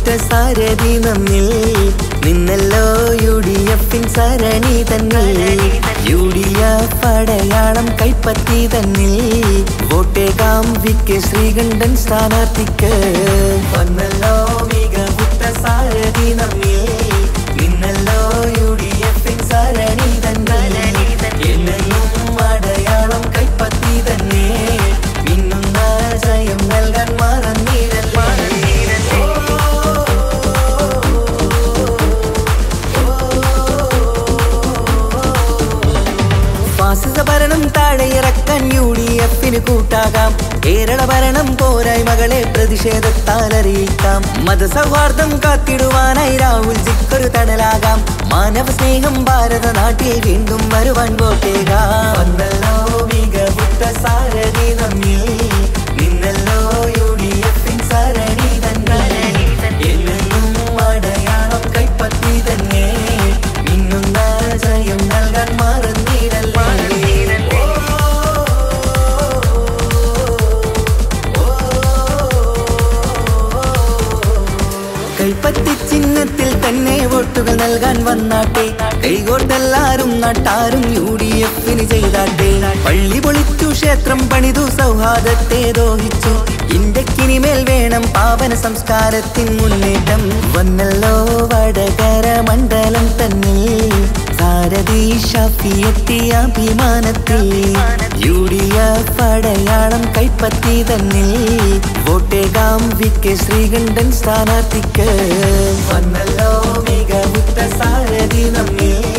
സാരഥി നമ്മിൽ നിന്നല്ലോ U D എഫിൻ സരണി തന്നിൽ U D F അടയാളം കൈപ്പറ്റി തന്നിൽ വോട്ടേകാം വി കെ ശ്രീകണ്ഠൻ സ്ഥാനാർത്ഥിക്ക് വന്നല്ലോ മികവുറ്റ സാരഥി നമ്മിൽ നിന്നല്ലോ യു ഡി എഫിൻ സരണി തന്നിൽ എന്നെന്നും അടയാളം കൈപ്പറ്റി തന്നെ മിന്നുന്ന ജയം നൽകാൻ മറന്നിടല്ലേ ഫാസിസ ഭരണം താഴെ ഇറക്കാൻ യു ഡി എഫിന് കൂട്ടാകാം കേരള ഭരണം പോരായ്മകളെ പ്രതിഷേധത്താൽ അറിയിക്കാം മതസൗഹാർദ്ദം കാത്തിടുവാനായി രാഹുൽ ജിക്കൊരു തണലാകാം മാനവ സ്നേഹം ഭാരത നാട്ടിൽ വീണ്ടും വരുവാൻ വോട്ടേകാം വന്നല്ലോ മികവുറ്റ സാരഥി നമ്മിൽ നിന്നല്ലോ യു ഡി എഫിൻ സരണി തന്നെ എന്നെന്നും അടയാളം കൈപ്പറ്റി തന്നെ മിന്നുന്ന ജയം നൽകാൻ മറന്നിടല്ലേ കൈപ്പത്തി ചിഹ്നത്തിൽ തന്നെ വോട്ടുകൾ നൽകാൻ വന്നാട്ടെ കൈകോട്ടെല്ലാരും നട്ടാരും യു ഡി എഫിന് ചെയ്താട്ടെ പള്ളി പൊളിച്ചു ക്ഷേത്രം പണിതു സൗഹാർദ്ദത്തെ ദോഹിച്ചു ഇന്ത്യക്കിനിമേൽ വേണം പാവന സംസ്കാരത്തിൻ മുന്നേറ്റം വന്നല്ലോ വടകര മണ്ഡലം തന്നിൽ സാരഥി ഷാഫി എത്തിയ അഭിമാനത്തിൽ യു ഡി എഫ് അടയാളം കൈപ്പറ്റി തന്നിൽ വോട്ടേകാം വി കെ ശ്രീകണ്ഠൻ സ്ഥാനാർത്ഥിക്ക് വന്നല്ലോ മികവുറ്റ സാരഥി നമ്മിൽ